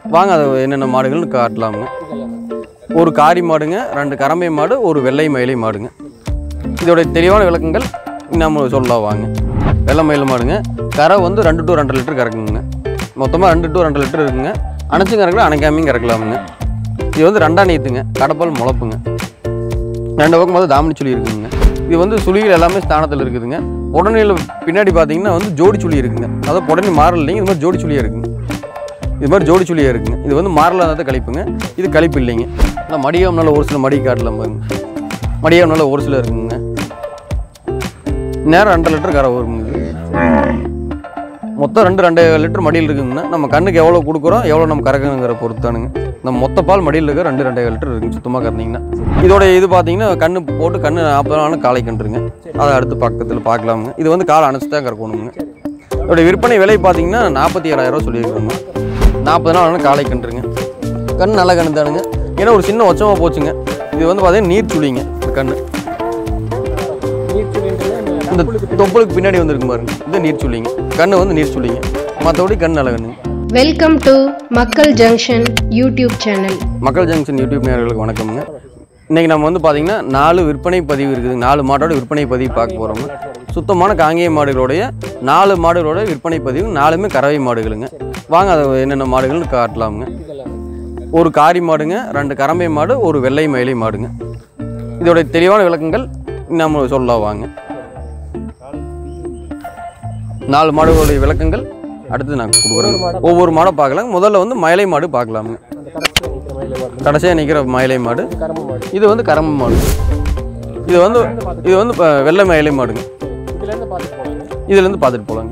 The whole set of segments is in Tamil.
வாங்க அது என்னென்ன மாடுகள்னு காட்டலாமுங்க ஒரு காரி மாடுங்க ரெண்டு கறம்பை மாடு ஒரு வெள்ளை மயிலை மாடுங்க இதோட தெளிவான விளக்கங்கள் நம்ம சொல்லலாம் வாங்க வெள்ளை மயில் மாடுங்க கரை வந்து ரெண்டு டு ரெண்டு லிட்டர் கறக்குங்க மொத்தமாக ரெண்டு டு ரெண்டு லிட்டர் இருக்குங்க அணைச்சும் கறக்கலாம் அணைக்காமையும் கறக்கலாமுங்க இது வந்து ரெண்டாம் நீத்துங்க கடப்பால் முளப்புங்க ரெண்டு பக்கம் வந்து தாமணி சுழி இருக்குங்க இது வந்து சுழிகள் எல்லாமே ஸ்தானத்தில் இருக்குதுங்க உடனேல பின்னாடி பார்த்தீங்கன்னா வந்து ஜோடி சுழி இருக்குங்க அதாவது உடனே மாறல் இல்லைங்க இது மாதிரி ஜோடி சுழியாக இருக்குங்க இது மாதிரி ஜோடி சுழியாக இருக்குங்க இது வந்து மாறலாக தான் கழிப்புங்க இது கழிப்பு இல்லைங்க ஆனால் மடியாமனால ஒரு சில மடி காட்டலாம் பாருங்க மடியாமனால ஒரு சில இருக்குங்க நேரம் ரெண்டு லிட்டர் கரை வருங்க இது. மொத்தம் ரெண்டு ரெண்டு லிட்டர் மடியில் இருக்குங்கன்னா நம்ம கண்ணுக்கு எவ்வளோ கொடுக்குறோம் எவ்வளோ நம்ம கறக்குங்கிற பொறுத்தானுங்க நம்ம மொத்த பால் மடியில் இருக்க ரெண்டு ரெண்டே லிட்டர் இருக்குங்க சுத்தமாக கறந்தீங்கன்னா இதோட இது பார்த்தீங்கன்னா கண்ணு போட்டு கண்ணு நாற்பது நாள் காலை கண்டுருங்க அதை அடுத்து பக்கத்தில் பார்க்கலாமுங்க இது வந்து காலை அணைச்சி தான் கறக்கணுங்க இதோட விற்பனை விலை பார்த்தீங்கன்னா நாற்பத்தி ஏழாயிரம் சொல்லியிருக்காங்க நாற்பது நாள் ஆனால் காலை கண்டுருங்க கண் நல்ல கண்ணு தானுங்க ஏன்னா ஒரு சின்ன ஒச்சமாக போச்சுங்க இது வந்து பார்த்தீங்கன்னா நீர் சுழிங்க இந்த கண்ணு இந்த தொப்புளுக்கு பின்னாடி வந்துருக்கு பாருங்க இது நீர் சுழிங்க கண்ணு வந்து நீர் சுழிங்க மற்றபடி கண் நல்ல கண்ணுங்க welcome to Makkal Junction YouTube channel Makkal Junction YouTube நேயர்களுக்கு வணக்கம்ங்க இன்றைக்கி நம்ம வந்து பார்த்திங்கன்னா நாலு விற்பனை பதிவு இருக்குது நாலு மாடோட விற்பனை பதிவு பார்க்க போகிறோங்க சுத்தமான காங்கேய மாடுகளுடைய நாலு மாடுகளோட விற்பனை பதிவு நாலுமே கறவை மாடுகளுங்க வாங்க அது என்னென்ன மாடுகள்னு காட்டலாமுங்க ஒரு காரி மாடுங்க ரெண்டு கறம்பை மாடு ஒரு வெள்ளை மயிலை மாடுங்க இதோட தெளிவான விளக்கங்கள் நம்ம சொல்லலாம் வாங்க நாலு மாடுகளுடைய விளக்கங்கள் அடுத்து நான் கொடுக்குறேன் ஒவ்வொரு மாடை பார்க்கலாம் முதல்ல வந்து மயிலை மாடு பார்க்கலாமுங்க கடைசியாக நிற்கிற மயிலை மாடு இது வந்து கரம்பு மாடு இது வந்து இது வந்து இப்போ வெள்ளை மயிலை மாடுங்க இதுலேருந்து பார்த்துட்டு போகலாங்க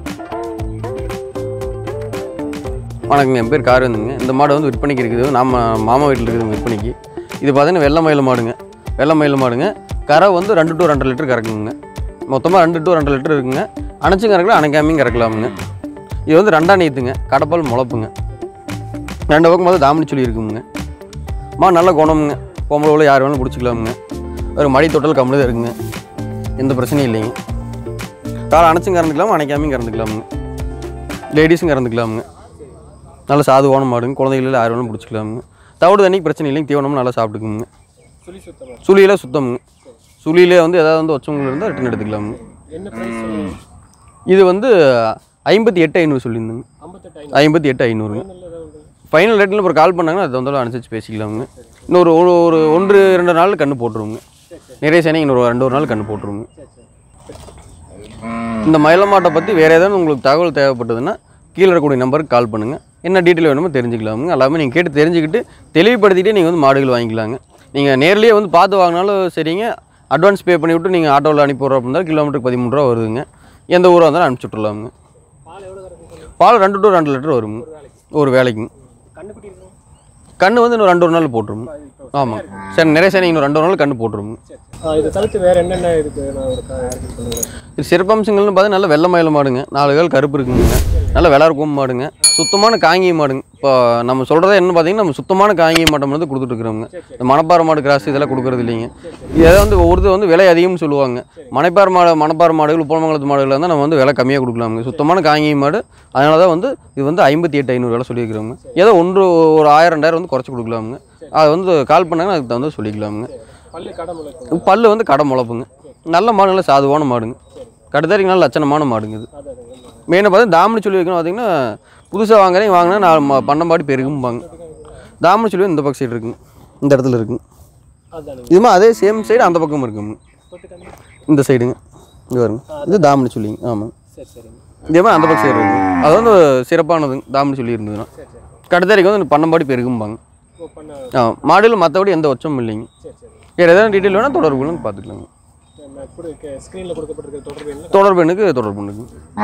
வணக்கங்க என் பேர் காரந்துங்க இந்த மாடு வந்து விற்பனைக்கு இருக்குது நம்ம மாமா வீட்டில் இருக்குது விற்பனைக்கு இது பார்த்தீங்கன்னா வெள்ளை மயில் மாடுங்க வெள்ளை மயில் மாடுங்க கரை வந்து ரெண்டு டு ரெண்டு லிட்டர் கறக்குங்க மொத்தமாக ரெண்டு டு ரெண்டு லிட்டர் இருக்குங்க அணைச்சும் கறக்கலாம் அணைக்காமையும் கறக்கலாமுங்க இது வந்து ரெண்டாம் நீத்துங்க கடப்பால் முளப்புங்க ரெண்டு பக்கம் வந்து தாமணி சொல்லி இருக்குங்க மா நல்ல குணமுங்க பொம்பளை உள்ள யார் வேணாலும் பிடிச்சிக்கலாமுங்க ஒரு மடி தொட்டல் கம்முனு தான் இருக்குங்க எந்த பிரச்சனையும் இல்லைங்க காலை அணைச்சும் கறந்துக்கலாம் அணைக்காமையும் கறந்துக்கலாமுங்க லேடிஸும் கறந்துக்கலாமுங்க நல்ல சாதுவான மாடுங்க குழந்தைகளில் யார் வேணாலும் பிடிச்சிக்கலாமுங்க தவிடு தண்ணிக்கு பிரச்சனை இல்லைங்க தீவனமும் நல்லா சாப்பிட்டுக்குங்க சுழியில் சுத்தமுங்க சுழியிலே வந்து ஏதாவது வந்து ஒச்சவங்க இருந்தால் ரிட்டன் எடுத்துக்கலாமுங்க இது வந்து ஐம்பத்தி எட்டு ஐநூறு சொல்லியிருந்தேங்க ஐம்பத்தி எட்டு ஐநூறுங்க ஃபைனல் ரேட்டில் அப்புறம் கால் பண்ணாங்கன்னா அது வந்தாலும் அனுசரிச்சு பேசிக்கலாமுங்க இன்னொரு ஒரு ஒரு ஒன்று ரெண்டு நாள் கண்ணு போட்டுருவோங்க நிறைய சேனை இன்னொரு ரெண்டு ஒரு நாள் கண்ணு போட்டுருவோங்க இந்த மயில மாட்டை பற்றி வேறு ஏதாவது உங்களுக்கு தகவல் தேவைப்பட்டதுன்னா கீழே இருக்கக்கூடிய நம்பருக்கு கால் பண்ணுங்கள் என்ன டீட்டெயில் வேணுமோ தெரிஞ்சுக்கலாமுங்க எல்லாமே நீங்கள் கேட்டு தெரிஞ்சுக்கிட்டு தெளிவுபடுத்திட்டே நீங்கள் வந்து மாடுகள் வாங்கிக்கலாங்க நீங்கள் நேர்லேயே வந்து பார்த்து வாங்கினாலும் சரிங்க அட்வான்ஸ் பே பண்ணி விட்டு நீங்கள் ஆட்டோவில் அனுப்பி விட்றோம் அப்படின்னா கிலோமீட்டருக்கு பதிமூணு ரூபா வருதுங்க எந்த ஊராக இருந்தாலும் அனுப்பிச்சி விட்றலாமுங்க பால் ரெண்டு டு ரெண்டு லிட்டர் வருங்க ஒரு வேலைக்குங்க கண்ணு வந்து இன்னும் ரெண்டு ஒரு நாள் போட்டுருங்க ஆமாம் சரி நிறைய சரி இன்னும் ரெண்டு ஒரு நாள் கண்ணு போட்டுருங்க இது தவிர்த்து வேற என்னென்ன இருக்கு நான் ஒரு கா- இருக்கு சொல்லுங்க இது சிறப்பம்சங்கள்னு பார்த்தா நல்ல வெள்ளை மயில மாடுங்க நாலு கால் கருப்பு இருக்குங்க நல்ல வெள்ளை இருக்கும் மாடுங்க சுத்தமான காங்கி மாடுங்க இப்போ நம்ம சொல்கிறத என்ன பார்த்தீங்கன்னா நம்ம சுத்தமான காங்கி மாட்டை வந்து கொடுத்துட்டு இருக்கிறோங்க இந்த மணப்பாறை மாடு கிராஸ் இதெல்லாம் கொடுக்குறது இல்லைங்க இதை வந்து ஒவ்வொருத்தர் வந்து விலை அதிகம்னு சொல்லுவாங்க மணப்பாறை மாடு மணப்பாறை மாடுகள் உப்பமங்கலத்து மாடுகள் வந்து நம்ம வந்து விலை கம்மியாக கொடுக்கலாமுங்க சுத்தமான காங்கி மாடு அதனால தான் வந்து இது வந்து ஐம்பத்தி எட்டு ஐநூறு விலை சொல்லியிருக்கிறோங்க ஏதோ ஒன்று ஒரு ஆயிரம் ரெண்டாயிரம் வந்து குறைச்சி கொடுக்கலாமுங்க அதை வந்து கால் பண்ணாங்கன்னா அதுக்கு தகுந்த சொல்லிக்கலாமுங்க பல்லு கடை முளைக்கும் பல்லு வந்து கடை முளப்புங்க நல்ல மாடு நல்ல சாதுவான மாடுங்க கடுதாரிக்கு நல்ல லட்சணமான மாடுங்க இது மெயினாக பார்த்தா தாமணி சொல்லி வைக்கணும் பார்த்தீங்கன்னா புதுசாக வாங்குறீங்க வாங்கினா நான் ம- பண்ணம்பாடி பெருகும்பாங்க தாமணி சொல்லி இந்த பக்கம் சைடு இருக்குங்க இந்த இடத்துல இருக்குங்க அதானுங்க இது மாதிரி அதே சேம் சைடு அந்த பக்கம் இருக்குங்க தொட்டுக்கண்ணு இந்த சைடுங்க இது வருங்க இது தாமணி சொல்லிங்க ஆமாங்க சரி சரிங்க இதே மாதிரி அந்த பக்கம் சைடு இருக்குங்க அது வந்து சிறப்பானதுங்க தாமணி சொல்லி இருந்ததுன்னா கடுதாரிக்கு வந்து பண்ணம்பாடி பெருகும்பாங்க ஓ பண்ண ஆ மாடுகள் மற்றபடி எந்த ஒச்சமும் இல்லைங்க சரி சரி வேறு எதாவது டீட்டெயில் வேணால் தொடர்பு கொள்ளுங்க பார்த்துக்கலாங்க நான் கூட ஸ்க்ரீனில் கொடுக்கப்பட்டிருக்க தொடர்பு என்ன தொடர்பு எண்ணுக்கு தொடர்பு பண்ணுங்க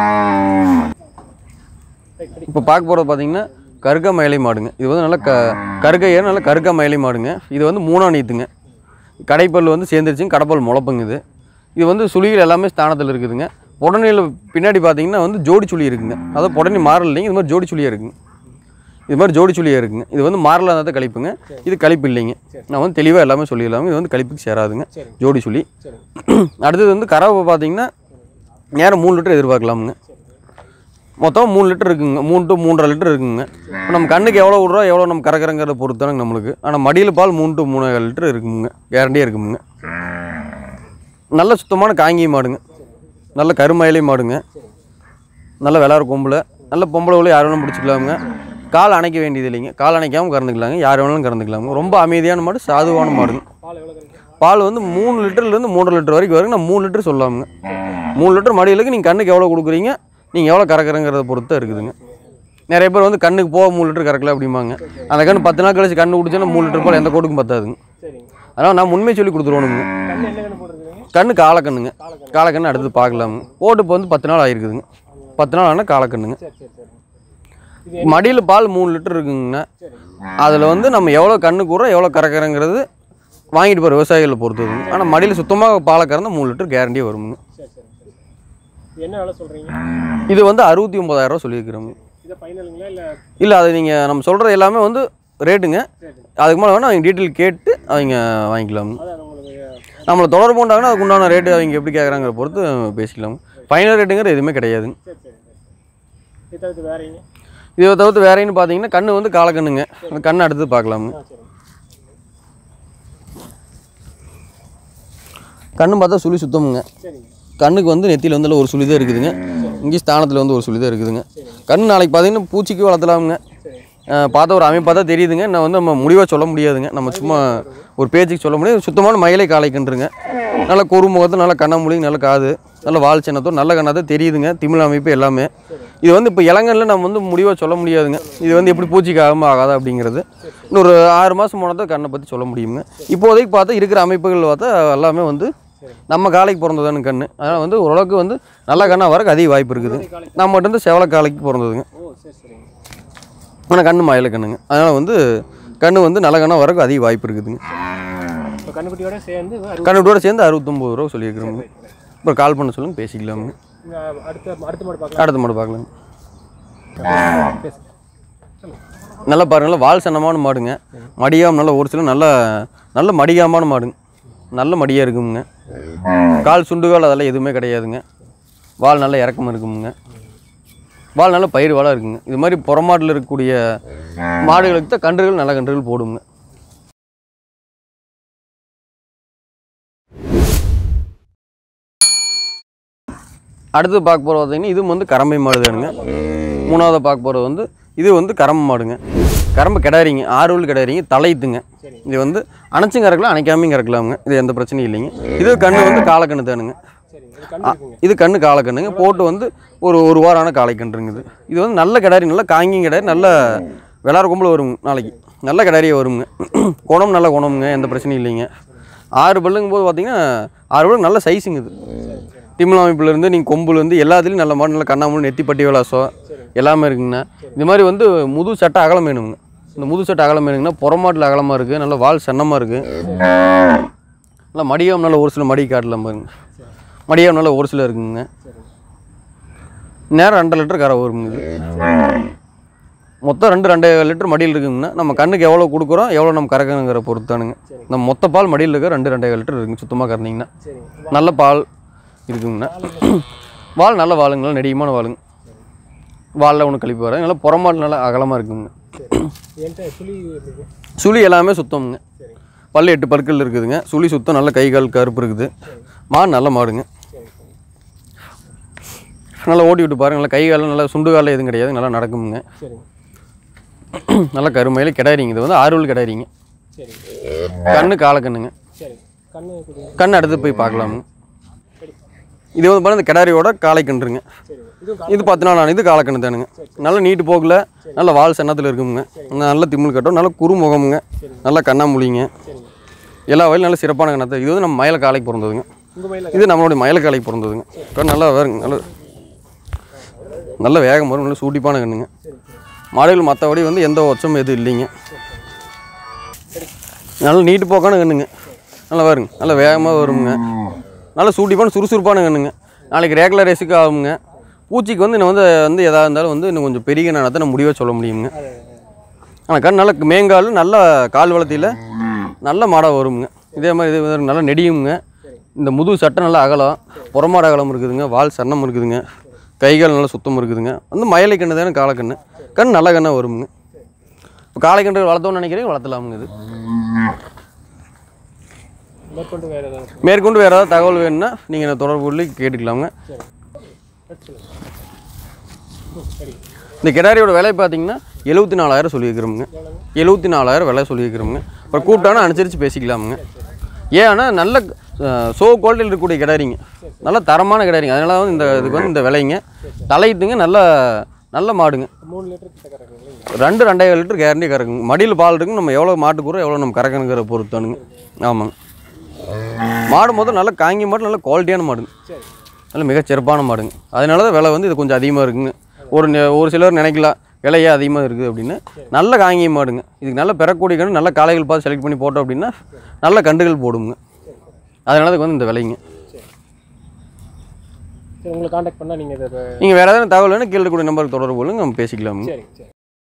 இப்போ பார்க்க போகிறது பார்த்தீங்கன்னா கருக்க மயிலை மாடுங்க இது வந்து நல்ல க கருக்க ஏர் நல்ல கருக்க மயிலை மாடுங்க இது வந்து மூணாம் நீத்துங்க கடைப்பல் வந்து சேர்ந்துருச்சுங்க கடைப்பல் முளப்புங்க இது இது வந்து சுழிகள் எல்லாமே ஸ்தானத்தில் இருக்குதுங்க புடனையில் பின்னாடி பார்த்தீங்கன்னா வந்து ஜோடி சுழி இருக்குங்க அதாவது புடனி மாறல் இல்லைங்க இது மாதிரி ஜோடி சுழியாக இருக்குங்க இது மாதிரி ஜோடி சுழியாக இருக்குங்க இது வந்து மாறல இருந்தால் தான் கழிப்புங்க இது கழிப்பு இல்லைங்க நான் வந்து தெளிவாக எல்லாமே சொல்லிடலாங்க இது வந்து கழிப்புக்கு சேராதுங்க ஜோடி சுழி அடுத்தது வந்து கறவை பார்த்தீங்கன்னா நேரம் மூணு லிட்டர் எதிர்பார்க்கலாமுங்க மொத்தம் மூணு லிட்டர் இருக்குங்க மூணு டு மூன்றரை லிட்டர் இருக்குங்க இப்போ நம்ம கண்ணுக்கு எவ்வளோ விட்றோம் எவ்வளோ நம்ம கறக்கிறங்கிறத பொறுத்தானங்க நம்மளுக்கு ஆனால் மடியில் பால் மூணு டு மூணு லிட்டர் இருக்குங்க கேரண்டியாக இருக்குங்க நல்ல சுத்தமான காங்கி மாடுங்க நல்ல கருமயிலை மாடுங்க நல்ல விளாட்ற கொம்பில் நல்ல பொம்பளை உள்ள யார் வேணாலும் பிடிச்சிக்கலாமுங்க கால் அணைக்க வேண்டியது இல்லைங்க கால் அணைக்காமல் கறந்துக்கலாங்க யார் வேணாலும் கறந்துக்கலாமுங்க ரொம்ப அமைதியான மாடு சாதுவான மாடுங்க பால் எவ்வளோ கறக்கும் பால் வந்து மூணு லிட்டர்லேருந்து மூன்றரை லிட்டர் வரைக்கும் வருங்க நான் மூணு லிட்டர் சொல்லாமுங்க மூணு லிட்டர் மடியிலுக்கு நீங்கள் கண்ணுக்கு எவ்வளோ கொடுக்குறீங்க நீங்கள் எவ்வளோ கறக்குறங்கிறத பொறுத்து தான் இருக்குதுங்க நிறைய பேர் வந்து கண்ணுக்கு போக மூணு லிட்டர் கறக்கல அப்படிம்பாங்க அந்த கண்ணு பத்து நாள் கழிச்சு கண்ணு குடிச்சோன்னா மூணு லிட்டர் பால் எந்த கோட்டுக்கும் பத்தாதுங்க சரிங்க அதனால் நான் உண்மையை சொல்லி கொடுத்துருவோனுங்க கண்ணு என்ன கண்ணு போட்டுருக்கீங்க கண்ணு காலக்கண்ணுங்க காலக்கண்ணு அடுத்து பார்க்கலாமுங்க போட்டு இப்போ வந்து பத்து நாள் ஆயிருக்குதுங்க பத்து நாள் ஆனால் காலக்கண்ணுங்க சரி சரி சரி மடியில் பால் மூணு லிட்டர் இருக்குங்கண்ணா சரி அதில் வந்து நம்ம எவ்வளோ கண்ணு கூற எவ்வளோ கறக்கிறங்கிறது வாங்கிட்டு போகிற விவசாயிகளை பொறுத்ததுங்க ஆனால் மடியில் சுத்தமாக பாலை கறந்தால் மூணு லிட்டர் கேரண்டியாக வருங்க சரி சரி சரி இது என்ன வேலை சொல்கிறீங்க இது வந்து அறுபத்தி ஒம்பதாயிரரூவா சொல்லியிருக்கிறோங்க இதை ஃபைனலுங்களா இல்லை இல்லை அது நீங்கள் நம்ம சொல்கிற எல்லாமே வந்து ரேட்டுங்க சரி அதுக்கு மேலே வேணால் அவங்க டீட்டெயில் கேட்டு அவங்க வாங்கிக்கலாம் அதான் உங்களுக்கு நம்மளை தொடர்பு கொண்டாங்கன்னா அதுக்கு உண்டான ரேட்டு அவங்க எப்படி கேட்குறாங்கிற பொறுத்து பேசிக்கலாம் ஃபைனல் ரேட்டுங்கிற எதுவுமே கிடையாதுங்க சரி சரி சரி இதை தவிர்த்து வேறீங்க இதை தவிர்த்து வேறேன்னு பார்த்தீங்கன்னா கண்ணு வந்து காலக்கண்ணுங்க அந்த கண்ணை அடுத்து பார்க்கலாமுங்க ஆ சரி கண்ணு பார்த்தா சுழி சுத்தமுங்க சரிங்க கண்ணுக்கு வந்து நெத்தியில் வந்து ஒரு சுழி தான் இருக்குதுங்க இங்கே ஸ்தானத்தில் வந்து ஒரு சுழி தான் இருக்குதுங்க கண் நாளைக்கு பார்த்தீங்கன்னா பூச்சிக்கு வளர்த்தலாமுங்க சரி அஹ் பார்த்தா ஒரு அமைப்பாக தான் தெரியுதுங்க நான் வந்து நம்ம முடிவாக சொல்ல முடியாதுங்க நம்ம சும்மா ஒரு பேச்சுக்கு சொல்ல முடியாது சுத்தமான மயிலை காளைக்கன்றுங்க நல்ல குறுமுகத்து நல்ல கண்ணாமூலி நல்ல காது நல்ல வால் சின்னத்தோடு நல்ல கண்ணாதான் தெரியுதுங்க திமிழ் அமைப்பு எல்லாமே இது வந்து இப்போ இளங்கல்ல நம்ம வந்து முடிவாக சொல்ல முடியாதுங்க இது வந்து எப்படி பூச்சிக்கு ஆகாம ஆகாதா அப்படிங்கிறது இன்னொரு ஆறு மாதம் போனதான் கண்ணை பற்றி சொல்ல முடியுங்க இப்போதைக்கு பார்த்தா இருக்கிற அமைப்புகள் பார்த்தா எல்லாமே வந்து நம்ம காலைக்கு பிறந்ததானு கண்ணு அதனால் வந்து ஓரளவுக்கு வந்து நல்ல கண்ணாக வரக்கு அதிக வாய்ப்பு இருக்குது நம்ம மட்டும் வந்து செவல காலைக்கு பிறந்ததுங்க ஓ சரி சரிங்க ஆனால் கண்ணு மயில கண்ணுங்க அதனால் வந்து கண்ணு வந்து நல்ல கண்ணாக வரக்கு அதிக வாய்ப்பு இருக்குதுங்க இப்போ கண்ணுக்குட்டியோட சேர்ந்து அறுபது கண்ணுட்டோட சேர்ந்து அறுபத்தொம்பது ரூபா சொல்லியிருக்கிறோங்க அப்புறம் கால் பண்ண சொல்லுங்க பேசிக்கலாமுங்க இங்க அடுத்த அடுத்த மாடு பார்க்கலாம் அடுத்த மாடு பார்க்கலாங்க பேசு நல்லா பாருங்க நல்லா வால் சன்னமான மாடுங்க மடியாம நல்ல ஒரு சில நல்ல நல்ல மடியாமான மாடுங்க நல்ல மடியாக இருக்குங்க கால் சுண்டுகால் அதெல்லாம் எதுவுமே கிடையாதுங்க வால் நல்ல இறக்கம் இருக்குமுங்க வால் நல்ல பயிர் வாழாக இருக்குங்க இது மாதிரி புறமாட்டில் இருக்கக்கூடிய மாடுகளுக்கு தான் கன்றுகள் நல்ல கன்றுகள் போடுங்க அடுத்து பார்க்க போகிறது பார்த்தீங்கன்னா இது வந்து கறம்பை மாடு தானுங்க மூணாவது பார்க்க போகிறது வந்து இது வந்து கறம்பு மாடுங்க கறம்பு கிடாரிங்க ஆறுவல் கிடாரிங்க தலையுத்துங்க இது வந்து அணைச்சும் கறக்கலாம் அணைக்காமையும் கறக்கலாமுங்க இது எந்த பிரச்சனையும் இல்லைங்க இது கண்ணு வந்து காலக்கண்ணு தானுங்க சரி இது கண்ணு இருக்குங்க இது கண்ணு காலக்கண்ணுங்க போட்டு வந்து ஒரு ஒரு வாரான காளைக்கன்றுங்க இது இது வந்து நல்ல கிடாரி நல்ல காங்கிங் கிடாரி நல்ல விளாட கும்பல் வருங்க நாளைக்கு நல்ல கிடாரியே வருங்க குணம் நல்ல குணமுங்க எந்த பிரச்சனையும் இல்லைங்க ஆறு பல்லுங்கும் போது பார்த்தீங்கன்னா ஆறு பல்லு நல்ல சைஸுங்க இது திமிழ் அமைப்புலேருந்து நீங்கள் கொம்புலேருந்து எல்லாத்துலேயும் நல்ல மாடு நல்ல கண்ணாமூல் நெத்தி பட்டி விளாசம் எல்லாமே இருக்குங்கண்ணா இது மாதிரி வந்து முது சட்டை அகலம் வேணுங்க இந்த முது சட்டை அகலம் வேணுங்கன்னா புறமாட்டில் அகலமாக இருக்குது நல்ல வால் சன்னமாக இருக்குது நல்லா மடியம் நல்ல ஒரு சில மடி காட்டலாம் பாருங்க மடியம் நல்ல ஒரு சில இருக்குங்க நேரம் ரெண்டு லிட்டர் கரை வருங்க இது மொத்தம் ரெண்டு ரெண்டு லிட்டர் மடியில் இருக்குங்கண்ணா நம்ம கண்ணுக்கு எவ்வளோ கொடுக்குறோம் எவ்வளோ நம்ம கறக்கணுங்கிற பொறுத்தானுங்க நம்ம மொத்த பால் மடியில் இருக்க ரெண்டு ரெண்டே லிட்டர் இருக்குங்க சுத்தமாக கறந்தீங்கன்னா சரிங்க நல்ல பால் இருக்குங்கண்ணா வால் நல்ல வாளுங்களா நெடியமான வாளுங்க வாலில் ஒன்று கழிப்பு வர நல்லா புறமாடு நல்லா அகலமாக இருக்குங்க என்கிட்ட சுழி இருக்கு சுழி எல்லாமே சுத்தம்ங்க சரி பல்லு எட்டு பற்கள் இருக்குதுங்க சுழி சுத்தம் நல்ல கை கால் கருப்பு இருக்குது மாடு நல்ல மாடுங்க சரி நல்லா ஓட்டி விட்டு பாருங்க நல்லா கை காலம் நல்லா சுண்டு காலில் எதுவும் கிடையாது நல்லா நடக்குமுங்க சரிங்க நல்லா கருமையில கிடாரிங்க இது வந்து ஆறுவல் கிடாரிங்க சரி கண்ணு காலக்கண்ணுங்க சரி கண்ணு கொடுங்க கண் அடுத்து போய் பார்க்கலாமுங்க இது வந்து பாருங்க இந்த கிடாரியோட காளைக்கன்றுங்க சரிங்க இதுவும் இது பத்து நாள் ஆனது இது காலக்கண்ணு தானுங்க நல்ல நீட்டு போக்கில் நல்ல வால் சன்னத்தில் இருக்குங்க நல்ல திமிழ் கட்டும் நல்ல குறுமுகமுங்க நல்ல கண்ணாமூலிங்க சரிங்க எல்லா வயலும் நல்ல சிறப்பான கண்ணத்தை இது வந்து நம்ம மயில காலைக்கு பிறந்ததுங்க உங்கள் மயில இது நம்மளுடைய மயில காலைக்கு பிறந்ததுங்க கண் நல்லா வருங்க நல்ல நல்ல வேகம் வரும் நல்ல சூட்டிப்பான கண்ணுங்க மாடுகள் மற்றபடி வந்து எந்த ஒச்சமும் எதுவும் இல்லைங்க நல்ல நீட்டு போக்கான கண்ணுங்க நல்லா வருங்க நல்ல வேகமாக வருங்க நல்ல சூட்டிப்பான சுறுசுறுப்பான கண்ணுங்க நாளைக்கு ரேகுலர் ரேஸுக்கு ஆகுங்க பூச்சிக்கு வந்து இன்னும் வந்து வந்து எதாக இருந்தாலும் வந்து இன்னும் கொஞ்சம் பெரிய கண்ணத்தை நம்ம முடிவாக சொல்ல முடியுங்க ஆனால் கண் நல்ல மேங்கால் நல்ல கால் வளர்த்தியில் நல்ல மாடாக வருங்க இதே மாதிரி இது வந்து நல்லா நெடியுங்க இந்த முதுகு சட்டை நல்லா அகலம் புறமாடு அகலம் இருக்குதுங்க வால் சன்னம் இருக்குதுங்க கைகால் நல்லா சுத்தம் இருக்குதுங்க வந்து மயிலை கண்ணு தானே காளைக்கண்ணு கண் நல்ல கண்ணாக வருமுங்க இப்போ காளைக்கன்று வளர்த்தோன்னு நினைக்கிறீங்க வளர்த்தலாமுங்க இது மேற்கொண்டு வேறு ஏதாவது மேற்கொண்டு வேறு ஏதாவது தகவல் வேணும்னா நீங்கள் என்ன தொடர்பு கொள்ளி கேட்டுக்கலாமுங்க சொல்லுங்கள் சரி இந்த கிடாரியோட விலை பார்த்தீங்கன்னா எழுபத்தி நாலாயிரம் சொல்லியிருக்கிறோமுங்க எழுபத்தி நாலாயிரம் விலை சொல்லியிருக்கிறோமுங்க அப்புறம் கூப்பிட்டானா அனுசரித்து பேசிக்கலாமுங்க ஏன்னா நல்ல சோ குவாலிட்டியில் இருக்கக்கூடிய கிடாரிங்க நல்ல தரமான கிடாரிங்க அதனால வந்து இந்த இதுக்கு வந்து இந்த விலைங்க தலையிட்டுங்க நல்ல நல்ல மாடுங்க மூணு லிட்டர் கிட்ட கறக்குங்க இல்லைங்களா ரெண்டு ரெண்டாயிரம் லிட்டர் கேரண்டி கறக்குங்க மடியில் பால் இருக்குங்க நம்ம எவ்வளோ மாட்டுக்குறோம் எவ்வளோ நம்ம கறக்கணுங்கிற பொறுத்தானுங்க ஆமாங்க மாடு முதல் நல்ல காங்கி மாடு நல்ல குவாலிட்டியான மாடுங்க சரி நல்ல மிகச் சிறப்பான மாடுங்க அதனால தான் விலை வந்து இது கொஞ்சம் அதிகமாக இருக்குங்க ஒரு நெ- ஒரு சிலர் நினைக்கலாம் விலையே அதிகமாக இருக்குது அப்படின்னு நல்ல காங்கி மாடுங்க இதுக்கு நல்ல பெறக்கூடிய கன்று நல்ல காளைகள் பார்த்து செலக்ட் பண்ணி போட்டோம் அப்படின்னா நல்ல கண்டுகள் போடுங்க அதனால இதுக்கு வந்து இந்த விலைங்க சரி உங்களை காண்டாக்ட் பண்ணால் நீங்கள் இதை நீங்கள் வேறு ஏதாவது தகவல் வேணும் கீழே இருக்கக்கூடிய நம்பருக்கு தொடர்பு கொள்ளுங்க நம்ம பேசிக்கலாமுங்க சரி சரி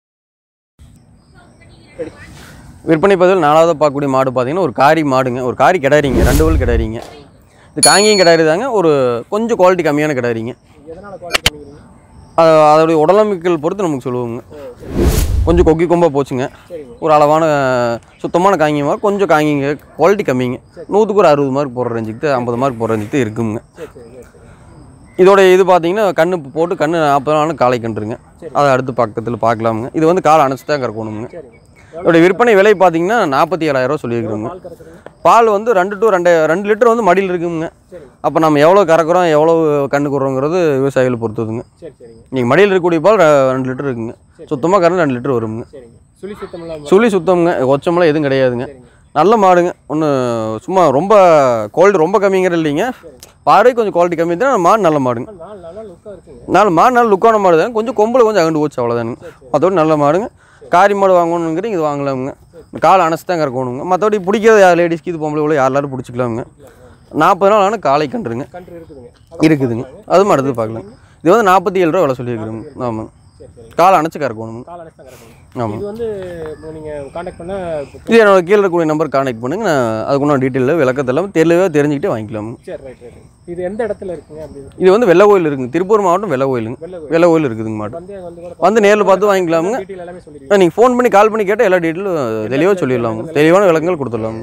விற்பனை பதில் நாலாவது பார்க்கக்கூடிய மாடு பார்த்தீங்கன்னா ஒரு காரி மாடுங்க ஒரு காரி கிடாரிங்க ரெண்டு வல் கிடாரிங்க இது காங்கியம் கிடாரி தாங்க ஒரு கொஞ்சம் குவாலிட்டி கம்மியான கிடாரிங்க எதனால் குவாலிட்டி பண்ணிக்கிறீங்க அது அதோடைய உடலமைக்கல் பொறுத்து நமக்கு சொல்லுவோங்க கொஞ்சம் கொக்கி கொம்பாக போச்சுங்க சரிங்க ஒரு அளவான சுத்தமான காங்கியமாக கொஞ்சம் காங்கிங்க குவாலிட்டி கம்மிங்க நூற்றுக்கு ஒரு அறுபது மார்க் போடுற ரேஞ்சுக்கு ஐம்பது மார்க் போடுற ரேஞ்சுக்கு இருக்குங்க சரி சரி சரி சரி இதோட இது பார்த்தீங்கன்னா கண்ணு போட்டு கண்ணு நாற்பது நாள் காலை கன்றுங்க அதை அடுத்து பக்கத்தில் பார்க்கலாமுங்க இது வந்து காலை அணைச்சி தான் கறக்கணுங்க சரிங்க இதோட விற்பனை விலை பார்த்தீங்கன்னா நாற்பத்தி ஏழாயிரம் சொல்லியிருக்கிறோங்க பால் கறக்குறீங்க பால் வந்து ரெண்டு டு ரெண்டு ரெண்டு லிட்டர் வந்து மடியில் இருக்குங்க சரிங்க அப்போ நம்ம எவ்வளோ கறக்குறோம் எவ்வளோ கண்ணு கொடுறோங்கிறது விவசாயிகளை பொறுத்ததுங்க சரி சரிங்க நீங்கள் மடியில் இருக்கக்கூடிய பால் ரெ- ரெண்டு லிட்டர் இருக்குங்க சுத்தமாக கறந்து ரெண்டு லிட்டர் வருங்க சரிங்க சுழி சுத்தம் இல்லாமல் சுழி சுத்தம்ங்க ஒச்சமெல்லாம் எதுவும் கிடையாதுங்க சரிங்க நல்ல மாடுங்க ஒன்று சும்மா ரொம்ப குவாலிட்டி ரொம்ப கம்மிங்கிறது இல்லைங்க பார்வை கொஞ்சம் குவாலிட்டி கம்மி தான் மாடு நல்ல மாடுங்க நாலு நல்லா லுக்காக இருக்குங்க நாலு மாடு நல்ல லுக்கான மாடு தான் கொஞ்சம் கொம்பில் கொஞ்சம் அகண்டு போச்சு அவ்வளோதானுங்க அதோட நல்ல மாடுங்க காரி மாடு வாங்கணுங்கிறீங்க இது வாங்கலாமுங்க காலை அணைச்சி தான் கறக்கணுங்க மற்றபடி பிடிக்காத யார் லேடிஸ்க்கு இது பொம்பளை உள்ள யார் எல்லாரும் பிடிச்சிக்கலாமுங்க நாற்பது நாள் ஆனால் காலை கன்றுங்க கன்று இருக்குதுங்க இருக்குதுங்க அதுவும் அடுத்து பார்க்கலாம் இது வந்து நாற்பத்தி ஏழு ரூபா விலை சொல்லியிருக்கிறோங்க ஆமாங்க சரி சரி காலை அணைச்சி கறக்கணுங்க கால் அணைச்சு தான் கறக்குங்க ஆமாம் இது வந்து இப்போ நீங்கள் காண்டாக்ட் பண்ணால் இது என்னோட கீழே இருக்கக்கூடிய நம்பர் கான்டாக்ட் பண்ணுங்க நான் அதுக்குள்ள டீட்டெயில் விளக்கத்தெல்லாம் தெளிவாக தெரிஞ்சுக்கிட்டு வாங்கிக்கலாம் சரி ரைட் ரைட் இது எந்த இடத்துல இருக்குங்க அப்படின்னு இது வந்து வெள்ளை கோயில் இருக்குங்க திருப்பூர் மாவட்டம் வெள்ளை கோயிலுங்க வெள்ளை வெள்ளை கோயில் இருக்குதுங்க மாட்டு வந்து வந்து கூட வந்து நேரில் பார்த்து வாங்கிக்கலாமுங்க டீட்டெயில் எல்லாமே சொல்லிடுவீங்க நீங்கள் ஃபோன் பண்ணி கால் பண்ணி கேட்டால் எல்லா டீட்டெயிலும் தெளிவாக சொல்லிடலாங்க தெளிவான விளக்கங்கள் கொடுத்துடலாங்க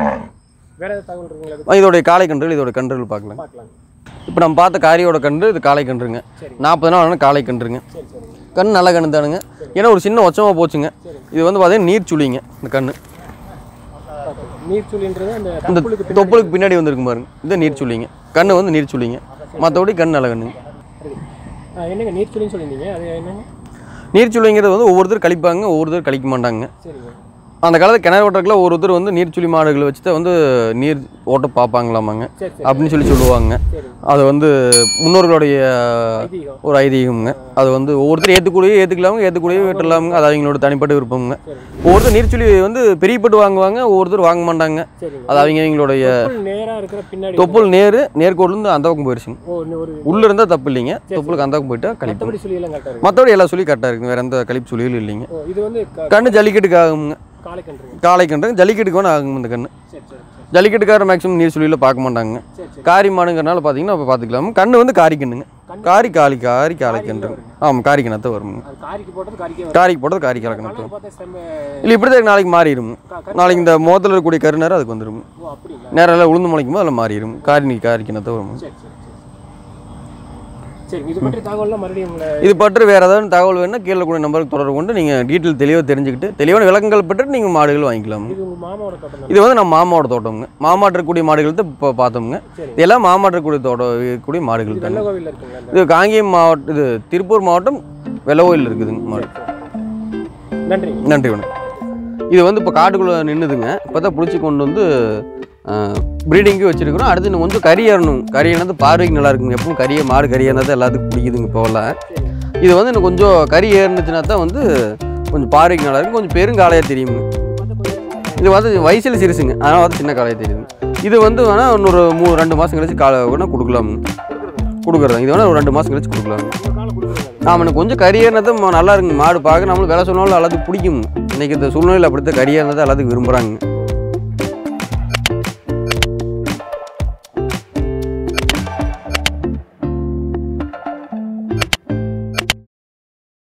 வேற ஏதாவது தகவல் இருக்குங்களா இது இதோடைய காலை கன்றுகள் இதோட கன்றுகள் பார்க்கலாம் பார்க்கலாம் இப்போ நம்ம பார்த்த காரியோட கன்று இது காளை கன்றுங்க சரி. நாற்பது நாள் ஆனால் காளை கன்றுங்க சரி சரி கண் நல்ல கன்று தானுங்க ஏன்னா ஒரு சின்ன ஒச்சமாக போச்சுங்க இது வந்து பார்த்தீங்கன்னா நீர் சுழிங்க இந்த கன்று நீர்ச்சுழின்றது அந்த இந்த தப்புளுக்கு பின்னாடி தொப்புளுக்கு பின்னாடி வந்திருக்கு பாருங்க இந்த நீர் சுழிங்க கண்ணு வந்து நீர் சுழிங்க மற்றபடி கண் நல்ல கண்ணுங்க இருக்கு. ஆ, என்னங்க நீர்ச்சுழின்னு சொல்லியிருந்தீங்க அது என்னங்க நீர் சுழிங்கிறது வந்து ஒவ்வொருத்தர் கழிப்பாங்க ஒவ்வொருத்தர் கழிக்க மாட்டாங்க சரிங்க அந்த காலத்து கிணறு ஓட்டக்குள்ள ஒருத்தர் வந்து நீர்ச்சுழி மாடுகளை வச்சு தான் வந்து நீர் ஓட்ட பார்ப்பாங்களாமாங்க சரி சரி அப்படின்னு சொல்லி சொல்லுவாங்க சரிங்க அது வந்து முன்னோர்களுடைய ஐதீகம் ஒரு ஐதீகம்ங்க அது வந்து ஒவ்வொருத்தர் ஏற்றுக்கூடிய ஏற்றுக்கலாமுங்க ஏற்றுக்கூடிய விட்டுலாமுங்க அது அவங்களோட தனிப்பட்ட விருப்பம்ங்க சரிங்க ஒவ்வொருத்தர் நீர்ச்சுழி வந்து பெரியப்பட்டு வாங்குவாங்க ஒவ்வொருத்தர் வாங்க மாட்டாங்க சரிங்க அது அவங்க அவங்களுடைய தொப்புள் நேரா இருக்கிற பின்னாடி தொப்புள் நேர் நேர்கோட்லேருந்து அந்த பக்கம் போயிருச்சுங்க ஓ இன்னும் ஒரு உள்ளே இருந்தால் தப்பு இல்லைங்க தொப்புளுக்கு அந்த பக்கம் போயிட்டா கழிப்பு மற்றபடி சொல்லி எல்லாம் கரெக்டாக இருக்கு மற்றபடி எல்லா சொல்லி கரெக்டாக இருக்குங்க வேறு எந்த கழிப்பு சொல்லியும் இல்லைங்க ஓ இது வந்து க- கண்ணு ஜல்லிக்கட்டுக்கு ஆகுங்க காளை கன்றுங்க காளை கன்று ஜல்லிக்கட்டுக்கு வேணா ஆகுங்க இந்த கண்ணு சரி சரி சரி ஜல்லிக்கட்டுக்கார மேக்ஸிமம் நீர் சொல்லியில் பார்க்க மாட்டாங்க சரி சரி காரி மாடுங்கிறனால பார்த்தீங்கன்னா அப்போ பார்த்துக்கலாம் கண்ணு வந்து காரி கண்ணுங்க காரி காளி காரி காளை கன்று ஆமாம் காரி கிணத்தை வருங்க அது காரிக்கு போட்டது காரிக்கே வரும் காரிக்கு போட்டது காரி காலை கிணத்து கலர் பார்த்தா செம்ம இல்லை இப்படி தான் நாளைக்கு மாறிடும் க- க- நாளைக்கு இந்த முகத்தில் இருக்கக்கூடிய கரு நேரம் அதுக்கு வந்துடும் ஓ அப்படிங்களா நேரம் எல்லாம் உளுந்து முளைக்கும் போது அதில் மாறிடும் காரி காரி கிணத்தை வரும் சரி சரி சரி சரி இது பற்றி தகவல்லாம் மறுபடியும் உங்களை இது பற்றி வேறு ஏதாவது தகவல் வேணும்னா கீழே கூட நம்பருக்கு தொடர்பு கொண்டு நீங்கள் டீட்டெயில் தெளிவாக தெரிஞ்சுக்கிட்டு தெளிவான விளக்கங்கள் பெற்று நீங்கள் மாடுகள் வாங்கிக்கலாம் இது உங்க மாமாவோட தோட்டம் இது வந்து நம்ம மாமாவோட தோட்டம்ங்க மாமாட்டு இருக்கக்கூடிய மாடுகள் தான் இப்போ பார்த்தோம்ங்க சரி இதெல்லாம் மாமாட்டு இருக்கக்கூடிய தோட்டம் இருக்கக்கூடிய மாடுகள் இது தான் வெள்ள கோவில்ல இருக்குங்களா இந்த இது காங்கேயம் மாவட்டம் இது திருப்பூர் மாவட்டம் வெள்ளகோயில் இருக்குதுங்க மாடு நன்றி நன்றி வணக்கம் இது வந்து இப்போ காட்டுக்குள்ளே நின்றுதுங்க இப்போ தான் பிடிச்சி கொண்டு வந்து ப்ரீடிங்க்கு வச்சுருக்கிறோம் அடுத்து இன்னும் கொஞ்சம் கறி ஏறணும் கறி ஏறினது பார்வைக்கு நல்லா இருக்குங்க எப்பவும் கறியை மாடு கறி ஏறினா தான் எல்லாத்துக்கும் பிடிக்குதுங்க இப்போலாம் இது வந்து இன்னும் கொஞ்சம் கறி ஏறினுச்சுன்னா தான் வந்து கொஞ்சம் பார்வைக்கு நல்லா இருக்கும் கொஞ்சம் பெருங்காலையாக தெரியுங்க இது வந்து வயசில் சிறுசுங்க அதனால் வந்து சின்ன காலையாக தெரியுதுங்க இது வந்து வேணால் இன்னொரு மூ ரெண்டு மாதம் கழிச்சு காலை வேணால் கொடுக்கலாமுங்க கொடுக்குறதா இது வேணால் ஒரு ரெண்டு மாதம் கழிச்சு கொடுக்கலாமுங்க ஒரு காலம் கொடுக்குறீங்க ஆமாம் கொஞ்சம் கறியேறினது நல்லா இருக்குங்க மாடு பார்க்க நம்மளும் வேலை சொன்னாலும் எல்லாத்துக்கும் பிடிக்கும் இன்னைக்கு இந்த சூழ்நிலையில் அப்படித்தான் கறியேறினதை எல்லாத்துக்கும் விரும்புகிறாங்க